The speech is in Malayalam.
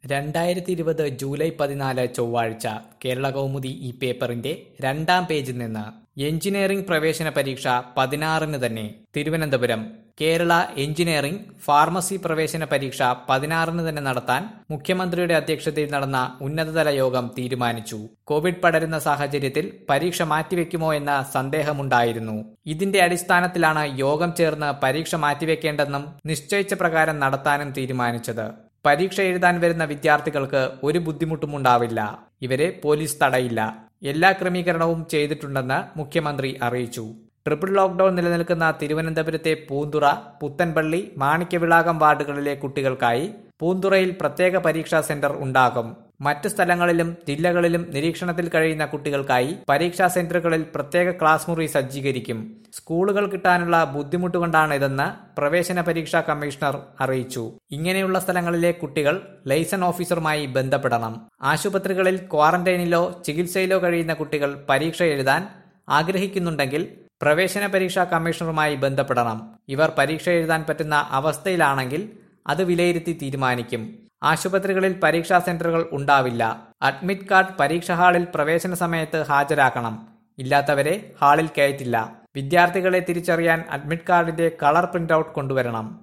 രണ്ടായിരത്തി ഇരുപത് ജൂലൈ പതിനാല് ചൊവ്വാഴ്ച കേരള കൗമുദി ഈ പേപ്പറിന്റെ രണ്ടാം പേജിൽ നിന്ന് എഞ്ചിനീയറിംഗ് പ്രവേശന പരീക്ഷ പതിനാറിന് തന്നെ തിരുവനന്തപുരം കേരള എഞ്ചിനീയറിംഗ് ഫാർമസി പ്രവേശന പരീക്ഷ പതിനാറിന് തന്നെ നടത്താൻ മുഖ്യമന്ത്രിയുടെ അധ്യക്ഷതയിൽ നടന്ന ഉന്നതതല യോഗം തീരുമാനിച്ചു കോവിഡ് പടരുന്ന സാഹചര്യത്തിൽ പരീക്ഷ മാറ്റിവെക്കുമോ എന്ന സന്ദേഹമുണ്ടായിരുന്നു ഇതിന്റെ അടിസ്ഥാനത്തിലാണ് യോഗം ചേർന്ന് പരീക്ഷ മാറ്റിവെക്കേണ്ടെന്നും നിശ്ചയിച്ച പ്രകാരം നടത്താനും തീരുമാനിച്ചത് പരീക്ഷ എഴുതാൻ വരുന്ന വിദ്യാർത്ഥികൾക്ക് ഒരു ബുദ്ധിമുട്ടും ഉണ്ടാവില്ല ഇവരെ പോലീസ് തടയില്ല എല്ലാ ക്രമീകരണവും ചെയ്തിട്ടുണ്ടെന്ന് മുഖ്യമന്ത്രി അറിയിച്ചു ട്രിപ്പിൾ ലോക്ഡൌൺ നിലനിൽക്കുന്ന തിരുവനന്തപുരത്തെ പൂന്തുറ പുത്തൻപള്ളി മാണിക്യവിളാകം വാർഡുകളിലെ കുട്ടികൾക്കായി പൂന്തുറയിൽ പ്രത്യേക പരീക്ഷാ സെന്റർ ഉണ്ടാകും മറ്റ് സ്ഥലങ്ങളിലും ജില്ലകളിലും നിരീക്ഷണത്തിൽ കഴിയുന്ന കുട്ടികൾക്കായി പരീക്ഷാ സെന്ററുകളിൽ പ്രത്യേക ക്ലാസ് മുറി സജ്ജീകരിക്കും സ്കൂളുകൾ കിട്ടാനുള്ള ബുദ്ധിമുട്ട് കൊണ്ടാണ് ഇതെന്ന് പ്രവേശന പരീക്ഷാ കമ്മീഷണർ അറിയിച്ചു ഇങ്ങനെയുള്ള സ്ഥലങ്ങളിലെ കുട്ടികൾ ലൈസൺ ഓഫീസറുമായി ബന്ധപ്പെടണം ആശുപത്രികളിൽ ക്വാറന്റൈനിലോ ചികിത്സയിലോ കഴിയുന്ന കുട്ടികൾ പരീക്ഷ എഴുതാൻ ആഗ്രഹിക്കുന്നുണ്ടെങ്കിൽ പ്രവേശന പരീക്ഷാ കമ്മീഷണറുമായി ബന്ധപ്പെടണം ഇവർ പരീക്ഷ എഴുതാൻ പറ്റുന്ന അവസ്ഥയിലാണെങ്കിൽ അത് വിലയിരുത്തി തീരുമാനിക്കും ആശുപത്രികളിൽ പരീക്ഷാ സെന്ററുകൾ ഉണ്ടാവില്ല അഡ്മിറ്റ് കാർഡ് പരീക്ഷാ ഹാളിൽ പ്രവേശന സമയത്ത് ഹാജരാക്കണം ഇല്ലാത്തവരെ ഹാളിൽ കയറ്റില്ല വിദ്യാർത്ഥികളെ തിരിച്ചറിയാൻ അഡ്മിറ്റ് കാർഡിന്റെ കളർ പ്രിന്റ് ഔട്ട് കൊണ്ടുവരണം